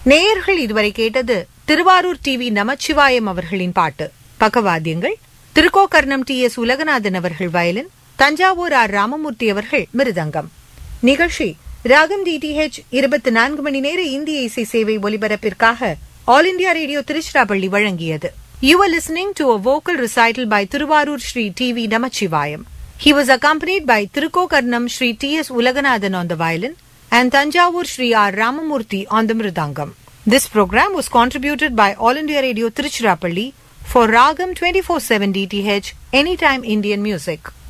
நேயர்கள் இதுவரை கேட்டது திருவாரூர் டிவி நமச்சிவாயம் அவர்களின் பாட்டு பக்கவாத்தியங்கள் திருக்கோக்கர்ணம் டி எஸ் உலகநாதன் அவர்கள் வயலின் தஞ்சாவூர் ஆர் ராமமூர்த்தி அவர்கள் மிருதங்கம் நிகழ்ச்சி ராகம் டிடிஹெச் இருபத்தி நான்கு மணி நேர இந்திய இசை சேவை ஒலிபரப்பிற்காக ஆல் இண்டியா ரேடியோ திருச்சிராப்பள்ளி வழங்கியது you are listening to a vocal recital by Thiruvarur Sri T V Namachivayam He was accompanied by Tirukokarnam Sri T.S. Ulaganathan on the violin and Tanjavur Sri R. Ramamurthy on the mridangam. This program was contributed by All India Radio Tiruchirappalli for Ragam 24/7 DTH Anytime Indian Music.